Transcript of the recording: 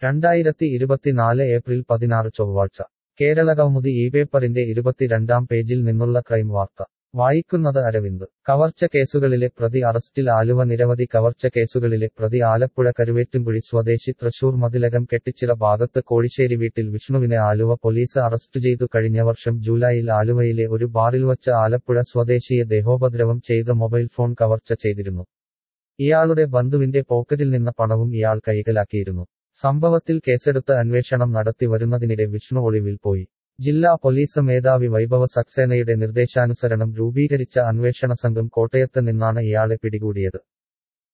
രണ്ടായിരത്തി ഇരുപത്തിനാല് ഏപ്രിൽ പതിനാറ് ചൊവ്വാഴ്ച കേരളകൗമുദി ഈ പേപ്പറിന്റെ ഇരുപത്തിരണ്ടാം പേജിൽ നിന്നുള്ള ക്രൈം വാർത്ത വായിക്കുന്നത് അരവിന്ദ് കവർച്ച കേസുകളിലെ പ്രതി അറസ്റ്റിൽ ആലുവ നിരവധി കവർച്ച കേസുകളിലെ പ്രതി ആലപ്പുഴ കരുവേറ്റുംകുഴി സ്വദേശി തൃശൂർ മതിലകം കെട്ടിച്ചിറ ഭാഗത്ത് കോഴിശ്ശേരി വീട്ടിൽ വിഷ്ണുവിനെ ആലുവ പോലീസ് അറസ്റ്റ് ചെയ്തു കഴിഞ്ഞ വർഷം ജൂലൈയിൽ ആലുവയിലെ ഒരു ബാറിൽ വച്ച് ആലപ്പുഴ സ്വദേശിയെ ദേഹോപദ്രവം ചെയ്ത് മൊബൈൽ ഫോൺ കവർച്ച ചെയ്തിരുന്നു ഇയാളുടെ ബന്ധുവിന്റെ പോക്കറ്റിൽ നിന്ന് പണവും ഇയാൾ കൈക്കലാക്കിയിരുന്നു സംഭവത്തിൽ കേസെടുത്ത് അന്വേഷണം നടത്തി വരുന്നതിനിടെ വിഷ്ണു ഒളിവിൽ പോയി ജില്ലാ പോലീസ് മേധാവി വൈഭവ സക്സേനയുടെ നിർദ്ദേശാനുസരണം രൂപീകരിച്ച അന്വേഷണ സംഘം കോട്ടയത്ത് നിന്നാണ് ഇയാളെ പിടികൂടിയത്